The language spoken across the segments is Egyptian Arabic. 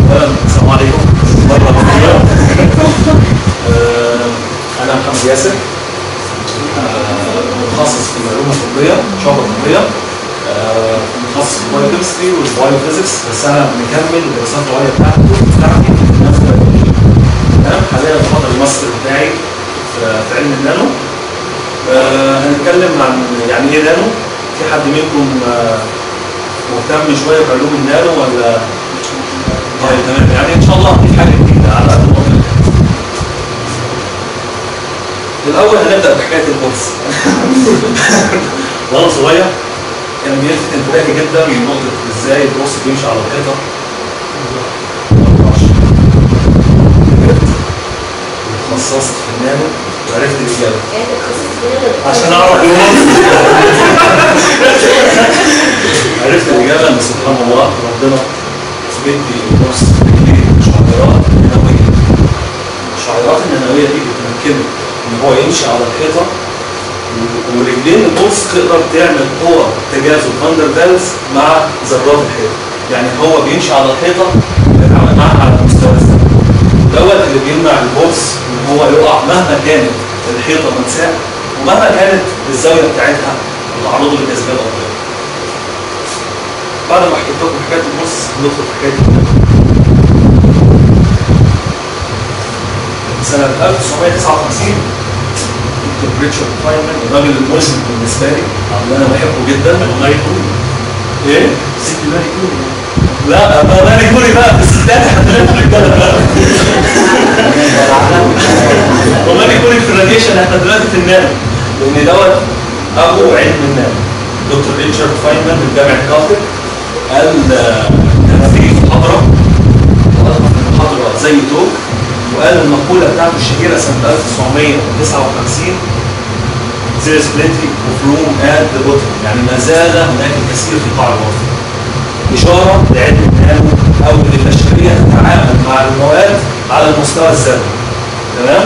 اولا السلام عليكم مره طويله آه، انا محمد ياسر آه، متخصص في العلوم الطبيه شعبه طبيه آه، متخصص في البايوكيمستري والبايوفيزكس بس انا مكمل الدراسات العليا بتاعتي بتاعتي في نفس البيولوجي تمام حاليا بفضل الماستر بتاعي في- في علم النانو آه، هنتكلم عن يعني ايه نانو في حد منكم آه، مهتم شويه بعلوم النانو ولا طيب تمام يعني ان شاء الله في حاجه جديده على قد ما اقدر الاول هنبدا بحكايه البورس وانا صغير كان بيلفت انتباهي جدا من نقطه ازاي البورس بيمشي على الحيطه اتخصصت في النانو وعرفت الاجابه عشان اعرف عرفت الاجابه ان سبحان الله ربنا بدي نص رجليه شعيرات نانويه الشعيرات النانويه دي بتمكنه ان هو يمشي على الحيطه و- ورجلين البوس تقدر تعمل قوه تجاذب فاندر فالز مع ذرات الحيطه يعني هو بيمشي على الحيطه بيتعامل معاها على مستوى الزمن دوت اللي بيمنع البوس ان هو يقع مهما كانت الحيطه منساه ومهما كانت الزاويه بتاعتها متعرضه لجاذبيه الارضيه بعد ما حكيت لكم حكايه البوس ندخل في حكايه النانو. سنة 1959 دكتور ريتشارد فاينمان الراجل الملهم بالنسبة لي اللي أنا بحبه جدا ماري كوري إيه؟ ست ماري كوري لا ما ماري كوري بقى في الستات احنا طلعنا في الرجالة بقى وماري كوري في الراديشن احنا دلوقتي في النانو لأن دوت أبو علم النانو دكتور ريتشارد فاينمان من جامعة كالتك قال آه، كان في محاضرة وألقى في المحاضرة زي توك وقال المقولة بتاعته الشهيرة سنة 1959 There is plenty of room at the bottom يعني ما زال هناك الكثير في قاع الوسط إشارة لعلم النانو أو إن البشرية تتعامل مع المواد على المستوى الذري تمام؟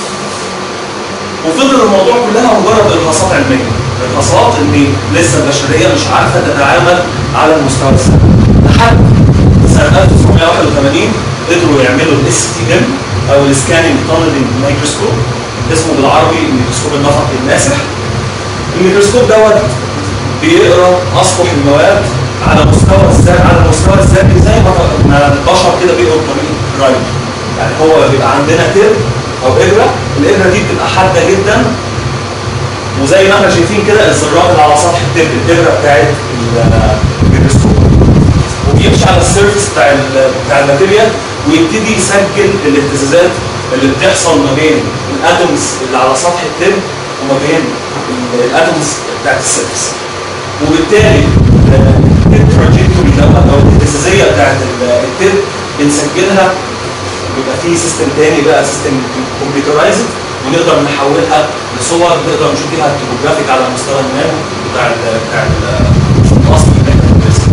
وفضل الموضوع كلها مجرد إرهاصات علمية إرهاصات إن لسه البشرية مش عارفة تتعامل على المستوى الذري لحد سنة 1981 قدروا يعملوا الاس تي ام او السكاننج تانلنج مايكروسكوب اسمه بالعربي الميكروسكوب النفقي الناسح الميكروسكوب دوت بيقرا اسطح المواد على مستوى الذات على المستوى الذاتي زي ما ما البشر كده بيقروا طريق رايل يعني هو بيبقى عندنا تيب او ابره الابره دي بتبقى حاده جدا وزي ما احنا شايفين كده الذرات اللي على سطح التيب الابره بتاعت الميكروسكوب وبيمشي على السيرفس بتاع ال- بتاع الماتيريال ويبتدي يسجل الاهتزازات اللي بتحصل ما بين الاتومز اللي على سطح التب وما بين ال- الاتومز بتاعت السيرفس وبالتالي التراجيكتوري دوت او الاهتزازيه بتاعت ال- التب بنسجلها بيبقى في سيستم تاني بقى سيستم كمبيوترايزد ونقدر نحولها لصور نقدر نشوف بيها التوبوجرافيك على مستوى النانو بتاع ال بتاع ال- الاصل اللي احنا بندرسه.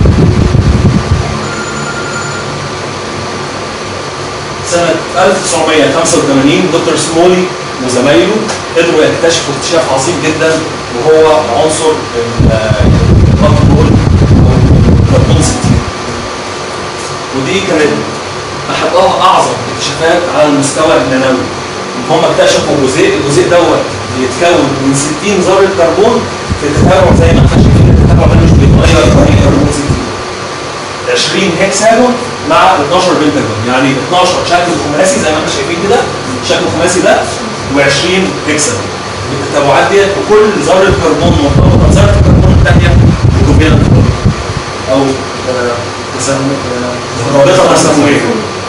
سنة 1985 دكتور سمولي وزمايله قدروا يكتشفوا اكتشاف عظيم جدا وهو عنصر الكربون او الكربون 60 ودي كانت احد اعظم اكتشافات على المستوى النانوي ان هم اكتشفوا جزيء الجزيء دوت بيتكون من 60 ذره كربون في تفاعل زي ما احنا شايفين التفاعل ده مش بيتغير في كربون 60 20 هكساجون مع 12 بنتاجون يعني 12 شكل خماسي زي ما احنا شايفين كده شكل خماسي ده و20 هكساجون التبعات ديت وكل ذره كربون مرتبطه بذره الكربون الثانيه بكوفيلنت او آه، تسمى آه، رابطه تسمويه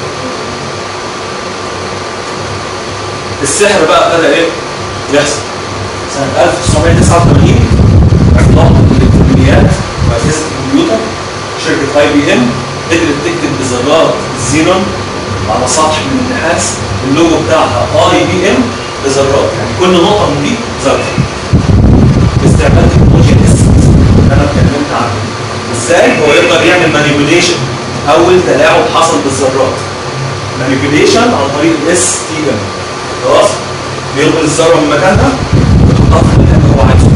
السحر بقى ابتدى ايه يحصل سنه 1989 عملاق الالكترونيات واجهزه الكمبيوتر شركه اي بي ام قدرت تكتب بذرات الزينون على سطح من النحاس اللوجو بتاعها اي بي ام بذرات يعني كل نقطه من دي ذره باستعمال تكنولوجيا اس انا اتكلمت عنها ازاي هو يقدر يعمل مانيبيوليشن اول تلاعب حصل بالذرات مانيبيوليشن عن طريق الاس تي ام خلاص بينقل الذره من مكانها ويحطها في المكان اللي هو عايزه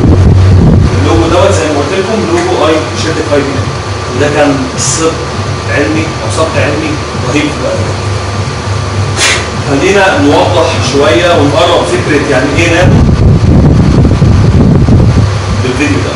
اللوجو دوت زي ما قلت لكم لوجو اي شركه اي بي ام وده كان سر علمي او سبق علمي رهيب في الادب خلينا نوضح شويه ونقرب فكره يعني ايه نانو بالفيديو ده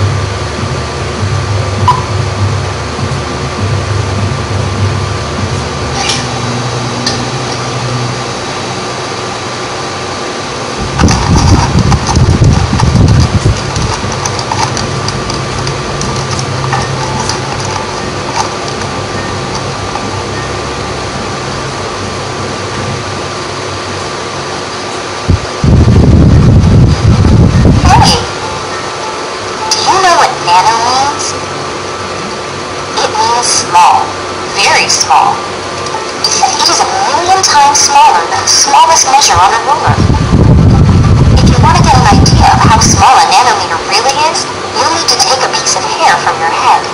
Hey, do you know what nano means? It means small, very small. It is a million times smaller than the smallest measure on a ruler. If you want to get an idea of how small a nanometer really is, you'll need to take a piece of hair from your head.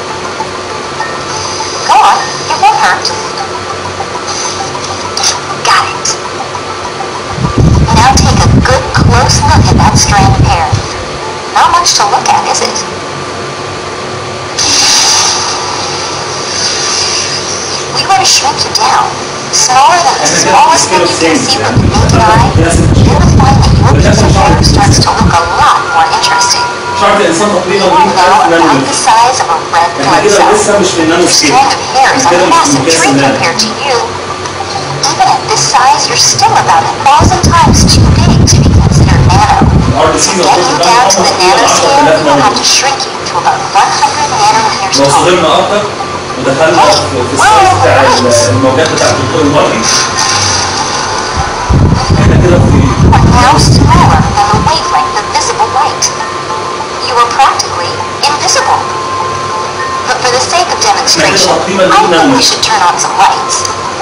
Go on, it won't hurt. Got it. Now take a good close look at that strand of hair. Not much to look at, is it? We want to shrink you down, smaller than the smallest thing you can see with the naked eye. You'll find that your piece of hair starts to look a lot more interesting. شعر الانسان You تقريبا are 100000 now about نانومتر the size of a red احنا blood كده cell. لسه مش في النانو Your سكيل strand of hair is a كده مش في massive مقياس tree النانو compared to you. Even at this size, you're still about a thousand times too big to be considered nano. الار بي To سي get you down to the nanoscale, we'll have to نانومتر shrink you to about 100 nanometers لو tall. صغرنا اكتر ودخلنا في في السايز بتاع ال- الموجات بتاع الدكتور المرئي احنا كده في You are now smaller than the wavelength of visible light. You are practically invisible. But for the sake of demonstration, I think we should turn on some lights.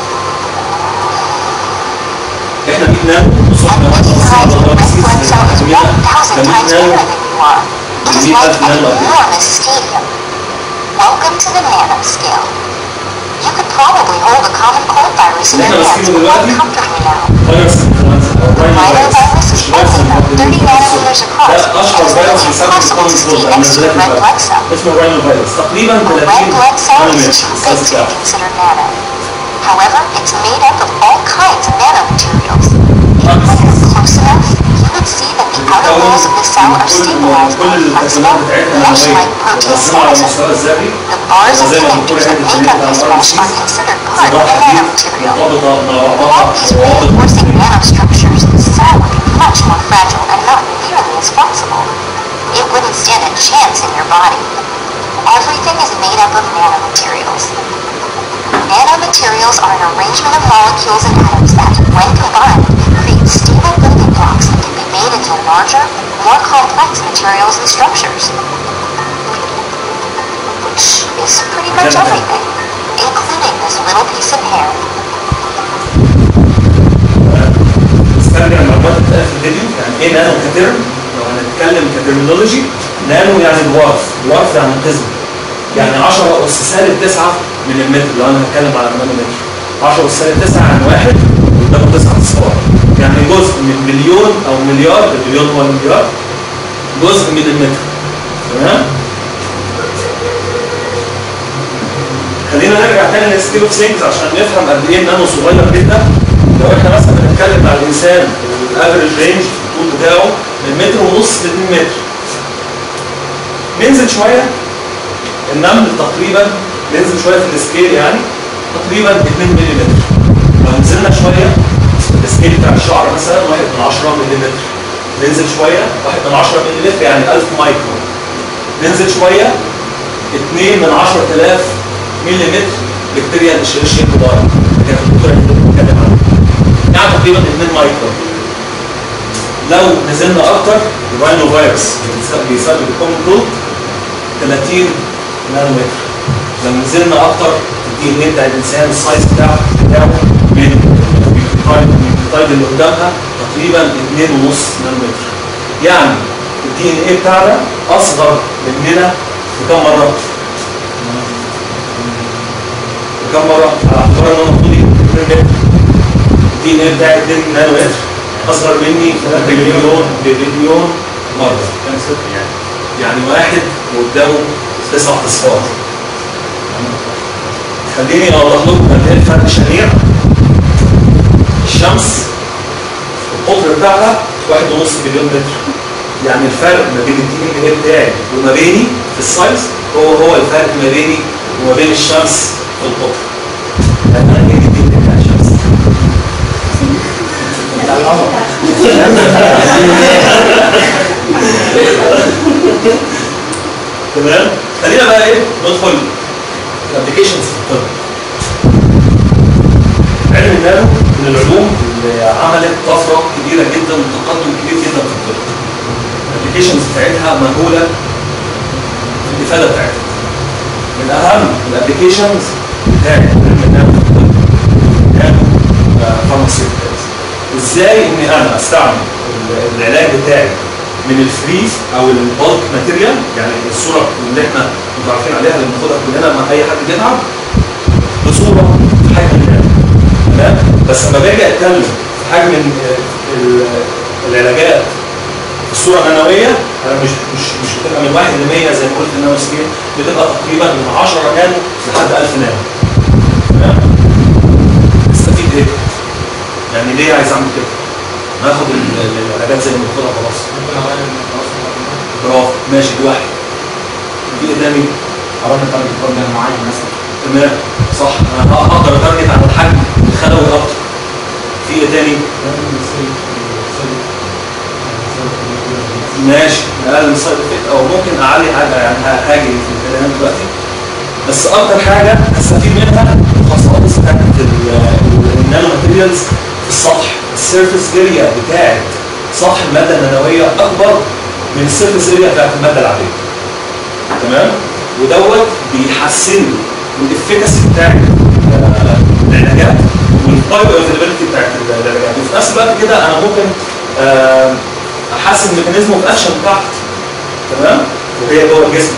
احنا 100 نانو وصلنا And this مثلا size على red الار blood cell is بي 1,000 سي times 100 bigger نانو than you are. It is Maybe like that's an nano. enormous stadium. Welcome to the nanoscale. You could probably hold a common cold virus in your Nano hands scale quite دلوقتي؟ comfortably now. فيروس انفلونزا او راينو Rhinovirus is فيروس only about 30 nanometers across, ده اشهر which فيروس means it's بيسبب impossible to كومن stay كولد او next to a نزلات red blood cell. اسمه راينو فيروس تقريبا A 30 red blood cell is نانومتر too السايز big to بتاعه be considered nano. However, it's made up of all kinds of nanomaterials. If you look close enough, you would see that the outer walls of the cell are stabilized كل by flexible, التكوينات بتاعتنا mesh-like نووية protein مقسمة على skeleton. المستوى الذري The bars and زي ما الدكتور connectors قال that make up في this الار mesh are considered part of the صباح دي nanomaterial. مرتبطة مع بعضها Without these reinforcing nanostructures, the cell would be much more fragile and not nearly as flexible. It wouldn't stand a chance in your body. Everything is made up of nanomaterials. Nanomaterials are an arrangement of molecules and atoms that, when combined, create stable building blocks that can be made into larger, more complex materials and structures. Which is pretty much everything, including this little piece of hair. استرجع المعلومات اللي اتقالت في الفيديو يعني ايه نانو كترم لو هنتكلم كترمينولوجي نانو يعني دوارف دوارف يعني قزم يعني 10 اس سالب 9 من المتر لو انا هتكلم على النانومتر 10 اس سالب 9 يعني واحد قدامه 9 اصفار يعني جزء من مليون او مليار المليون هو المليار جزء من المتر تمام خلينا نرجع تاني للسكيل اوف ثينجز عشان نفهم قد ايه النانو صغير جدا لو احنا مثلا بنتكلم مع الانسان الافريج رينج الطول بتاعه من متر ونص ل 2 متر ننزل شويه النمل تقريبا ننزل شويه في السكيل يعني تقريبا 2 ملم لو نزلنا شويه السكيل بتاع الشعر مثلا 1 من 10 ملم ننزل شويه 1 من 10 ملم يعني 1000 مايكرو ننزل شويه 2 من 10000 ملم بكتيريا الشريشيا الكبار كانت الدكتوره اللي بتتكلم عنها يعني تقريبا 2 مايكرو لو نزلنا اكتر الراينو فيروس بيسبب الكومن كولد 30 نانومتر لو نزلنا اكتر الدي ان ايه بتاع الانسان السايز بتاعه بتاعه من النيوكليوتايد اللي قدامها تقريبا 2.5 نانومتر يعني الدي ان ايه بتاعنا اصغر مننا بكم مره؟ بكم مره؟ على اعتبار ان انا طولي 2 متر الدي ان ايه بتاعي 2 نانومتر اصغر مني بمليون بمليون مره كان صفر يعني يعني واحد وقدامه تسع اصفار خليني اوضح لكم قد ايه الفرق شنيع الشمس القطر بتاعها واحد ونص مليون متر يعني الفرق ما بين الدي ان ايه بتاعي وما بيني في السايز هو هو الفرق ما بيني وما بين الشمس في القطر يعني انا جاي الدي ان ايه بتاع الشمس تمام خلينا بقى ايه ندخل الابلكيشنز في الطب علم النانو من العلوم اللي عملت طفره كبيره جدا وتقدم كبير جدا في الطب الابلكيشنز بتاعتها مهوله في الافاده بتاعتها من اهم الابلكيشنز بتاعت علم النانو في الطب نانو فارماسيوتيكالز ازاي اني انا استعمل العلاج بتاعي من الفريز او البالك ماتيريال يعني الصوره اللي احنا متعرفين عليها اللي بناخدها كلنا مع اي حد بيتعب بصوره في حجم النانو تمام بس لما باجي اتكلم في حجم ال- ال- العلاجات في الصوره النانويه انا مش مش مش بتبقى من 1 ل 100 زي ما قلت النانو سكيل بتبقى تقريبا من 10 نانو لحد 1000 نانو تمام استفيد ايه؟ يعني ليه عايز اعمل كده؟ ناخد ال- ال- العلاجات زي ما بناخدها خلاص برافو ماشي دي واحد في ايه تاني؟ قررنا تارجت اورجان معين مثلا تمام صح انا ه- هقدر اتارجت على الحجم الخلوي اكتر في ايه تاني؟ ماشي اقل سايد افكت او ممكن اعلي حاجه يعني ه- هاجي في الكلام دلوقتي بس اكتر حاجه استفيد منها الخصائص بتاعت ال- ال- النانو ماتيريالز في السطح السيرفيس اريا بتاعت سطح الماده النانويه اكبر من السيرفيس اريا بتاعت الماده العاديه تمام ودوت بيحسن لي الافكاسي بتاعت آه، العلاجات والبايو افيلابيلتي بتاعت العلاجات وفي نفس الوقت كده انا ممكن آه، احسن الميكانيزم اوف اكشن بتاعتي تمام وهي جوه الجسم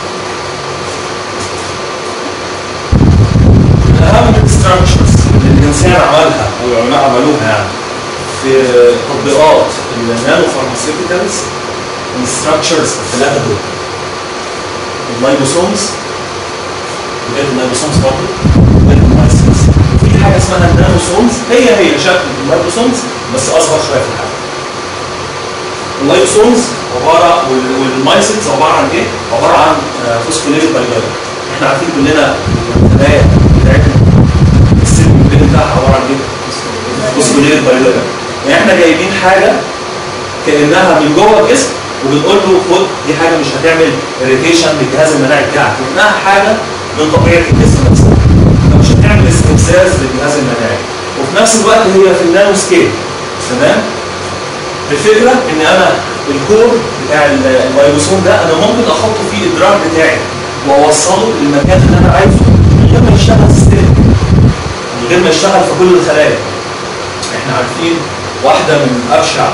اهم الستراكشرز اللي الانسان عملها او العلماء عملوها يعني في تطبيقات النانو فارماسيوتيكالز الستراكشرز الثلاثه دول اللايبوسومز بجد اللايبوسومز برضه والمايسينز في حاجه اسمها النانوسومز هي هي شكل اللايبوسومز بس اصغر شويه في الحجم اللايبوسومز عباره وال- والمايسينز عباره عن ايه؟ عباره عن فوسفوليبيد بايلاري احنا عارفين كلنا الخلايا بتاعتنا السيل الممبرين بتاعها عباره عن ايه؟ فوسفوليبيد بايلاري يعني احنا جايبين حاجه كانها من جوه الجسم وبنقول له خد دي حاجه مش هتعمل اريتيشن للجهاز المناعي بتاعك لانها حاجه من طبيعه الجسم نفسها فمش هتعمل استفزاز للجهاز المناعي وفي نفس الوقت هي في النانو سكيل تمام الفكره ان انا الكور بتاع ال- الفيروسون ده انا ممكن احط فيه الدراج بتاعي واوصله للمكان اللي انا عايزه من غير ما يشتغل سيستم من غير ما يشتغل في كل الخلايا احنا عارفين واحده من ابشع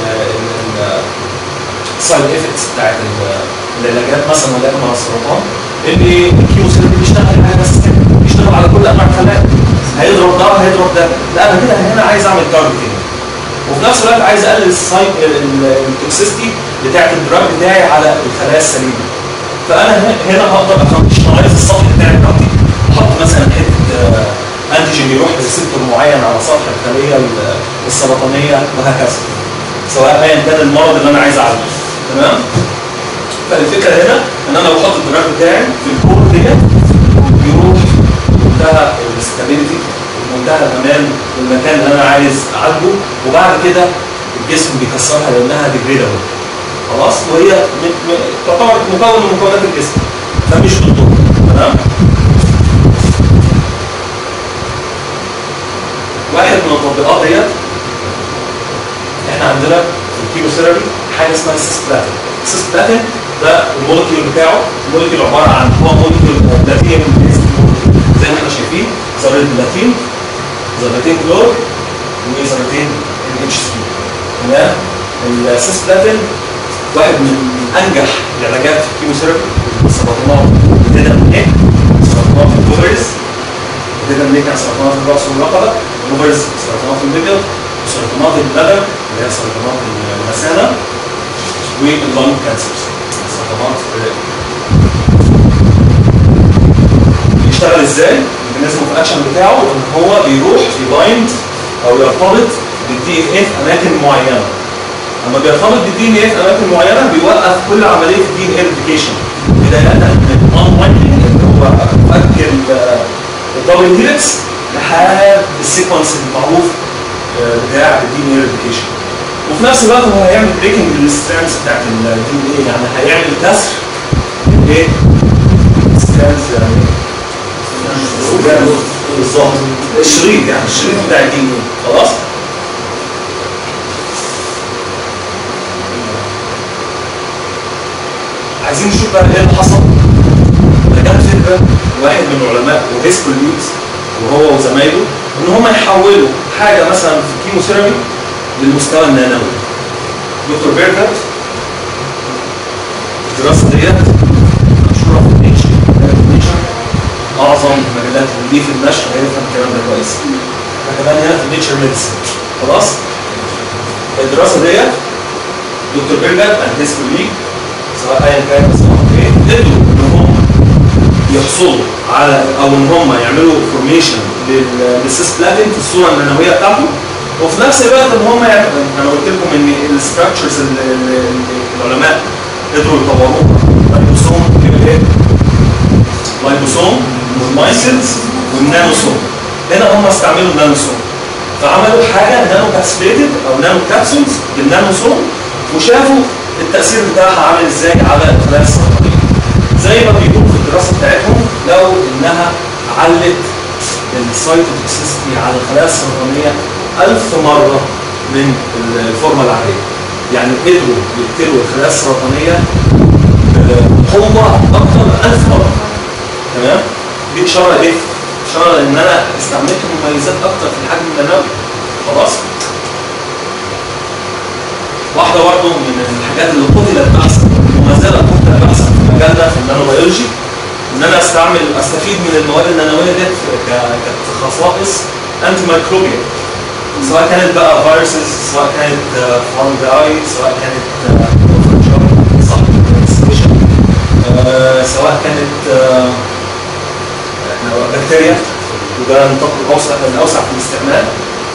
السايد افكتس بتاعت ال- العلاجات مثلا ولكن مع السرطان ان الكيموثيرابي بيشتغل على سيستم بيشتغل على كل انواع الخلايا هيضرب ده هيضرب ده لا انا كده هنا عايز اعمل تارجتنج وفي نفس الوقت عايز اقلل السايد التوكسيستي بتاعت الدراج بتاعي على الخلايا السليمه فانا هنا- هنا هقدر اكونشنايز السطح بتاعي بتاعتي احط مثلا حته آه، انتيجين يروح لريسبتور معين على سطح الخليه ال- السرطانيه وهكذا سواء ايا كان المرض اللي انا عايز اعالجه تمام فالفكره هنا ان انا بحط الدراج بتاعي في الكور ديت بيروح منتهى الاستابيليتي ومنتهى الامان للمكان اللي انا عايز اعالجه وبعد كده الجسم بيكسرها لانها ديجريدابل خلاص وهي م- م- تعتبر مكون من مكونات الجسم فمش بتضر تمام واحد من التطبيقات ديت احنا عندنا في الكيموثيرابي حاجه اسمها السيسبلاتين السيسبلاتين ده المولكيول بتاعه المولكيول عباره عن هو مولكيول بلاتينيوم زي ما احنا شايفين ذره بلاتين ذرتين كلور وذرتين اتش 3 تمام السيسبلاتين واحد من انجح العلاجات في الكيموثيرابي السرطانات بدنا من ايه؟ سرطانات الكوفرز بدنا من ايه كان سرطانات الراس والرقبه الكوفرز سرطانات البيبيض وسرطانات البلدر اللي هي سرطانات المثانه واللونج كانسرز سرطانات الرئه بيشتغل ازاي؟ الميكانيزم اوف اكشن بتاعه ان هو بيروح يبايند او يرتبط بالدي ان ايه في اماكن معينه لما بيرتبط بالدي ان ايه في اماكن معينه بيوقف كل عمليه الدي ان ايه ريبليكيشن بدايه من الان وايندنج اللي هو فك الدبل هيلكس لحد السيكونس المعروف آه، بتاع الدي ان ايه ريبليكيشن وفي نفس الوقت هو هيعمل بريكنج للسترانس بتاعت الدي ان ايه يعني هيعمل كسر ايه سترانس يعني بالظبط الشريط يعني الشريط بتاع الدي ان ايه خلاص عايزين نشوف بقى ايه اللي حصل فجت فكره واحد من علماء وهيس كوليوز وهو وزمايله ان هم يحولوا حاجه مثلا في الكيموثيرابي للمستوى النانوي دكتور بيرجر الدراسه ديت مشهوره في النيتشر نيتشر اعظم مجلات اللي في النشر هيفهم الكلام ده كويس احنا كمان هنا في النيتشر ميديسن خلاص الدراسه ديت دكتور بيرجر اند هيز كوليج سواء ايا كان اسمهم ايه قدروا ان هم يحصلوا على او ان هم يعملوا فورميشن للسيس بلاتين في الصوره النانويه بتاعته وفي نفس الوقت ان هم يعملوا انا قلت لكم ان الستراكشرز العلماء قدروا يطوروها لايبوسوم ايه؟ لايبوسوم والمايسلز والنانوسوم هنا هم استعملوا النانوسوم فعملوا حاجه نانو كابسوليتد او نانو كابسولز بالنانوسوم وشافوا التاثير بتاعها عامل ازاي على الخلايا السرطانيه زي ما بيقولوا في الدراسه بتاعتهم لو انها علت السايتوتوكسيستي على الخلايا السرطانيه ألف مرة من الفورمة العادية يعني قدروا يقتلوا الخلايا السرطانية بقوة أكثر من ألف مرة تمام؟ دي إشارة إيه؟ إشارة إن أنا استعملت مميزات أكثر في الحجم النانوي خلاص؟ واحدة برضه من الحاجات اللي قتلت بحثا وما زالت قتلت بحثا في مجالنا في النانوبيولوجي ان انا استعمل استفيد من المواد النانويه ديت ك- كخصائص انتي مايكروبيال سواء كانت بقى فيروسز سواء كانت فانجاي سواء كانت آه، صح سبيشال سواء كانت آه، احنا بكتيريا وده نطاق الاوسع الاوسع في الاستعمال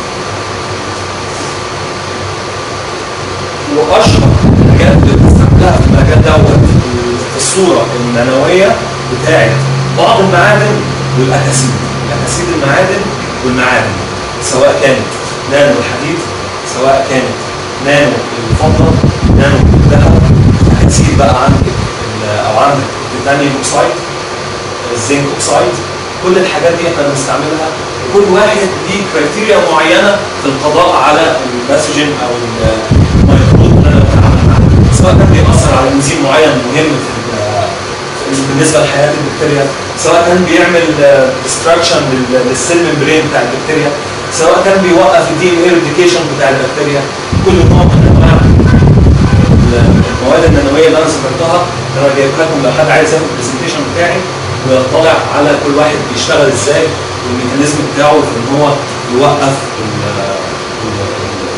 واشهر الحاجات اللي بنستعملها في المجال دوت في الصوره النانويه بتاعت بعض المعادن والاكاسيد الاكاسيد المعادن والمعادن سواء كانت نانو الحديد سواء كانت نانو الفضه نانو الذهب هتسيب بقى عندك ال- او عندك التيتانيوم اوكسايد الزنك اوكسايد كل الحاجات دي احنا بنستعملها وكل واحد ليه كرايتيريا معينه في القضاء على الباثوجين او الميكروب اللي انا بتعامل معاه سواء كان بيأثر على انزيم معين مهم في ال- بالنسبه لحياه البكتيريا سواء كان بيعمل ديستراكشن للسيل ممبرين بتاع البكتيريا سواء كان بيوقف الدي ان ايريديكيشن بتاع البكتيريا كل نوع من انواع المواد النانويه اللي انا ذكرتها اللي انا جايبها لكم لو حد عايز ياخد البرزنتيشن بتاعي ويطلع على كل واحد بيشتغل ازاي والميكانيزم بتاعه في ان هو يوقف ال- ال-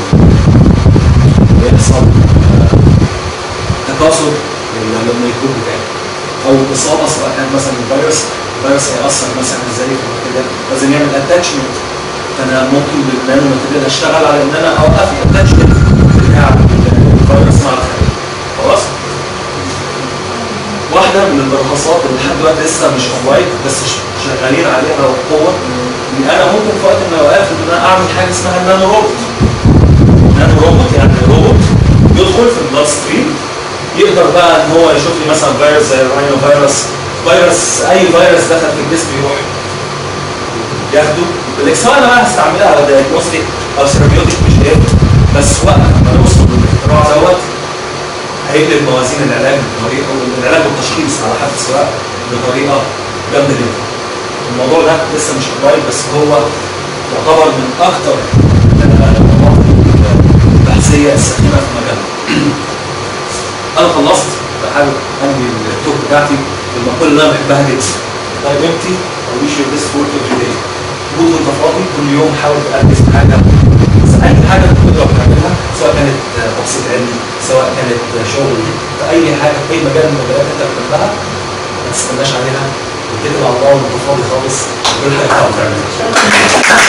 ال- يحصل آه، تكاثر لل- للميكروب بتاعي او اصابه سواء كان مثلا الفيروس الفيروس هيأثر مثلا ازاي في البكتيريا لازم يعمل اتاتشمنت فانا ممكن بالنانو ماتيريال اشتغل على ان انا اوقف الاتاتشمنت بتاع الفيروس مع الخليه خلاص واحدة من الدراسات اللي لحد دلوقتي لسه مش اونلاين بس ش- شغالين عليها بقوة ان انا ممكن في وقت من الاوقات ان انا اعمل حاجة اسمها النانو روبوت نانو روبوت يعني روبوت يدخل في البلاد ستريم يقدر بقى ان هو يشوف لي مثلا فيروس زي الراينو فيروس فيروس اي فيروس دخل في الجسم يروح ياخده بالاكسار انا بقى هستعملها على دايجنوستيك او سيرابيوتيك مش هيفرق بس وقت ما نوصل للاختراع دوت هيقلب موازين العلاج بطريقه العلاج والتشخيص على حد السواء بطريقه جامده جدا. الموضوع ده لسه مش قريب بس هو يعتبر من اكثر المواقف البحثيه الساخنه في مجالنا. انا خلصت بحاول انهي التوك بتاعتي بالمقوله اللي انا بحبها جدا. طيب امتي او ويش يور بيست ورك اوف داي. جود وانت فاضي كل يوم حاول تركز في حاجه اي حاجه انت تقدر تعملها سواء كانت تبسيط علمي سواء كانت شغل في اي حاجه في اي مجال من المجالات انت بتحبها ما تستناش عليها واتكل على الله وانت فاضي خالص وانت ينفع تعمل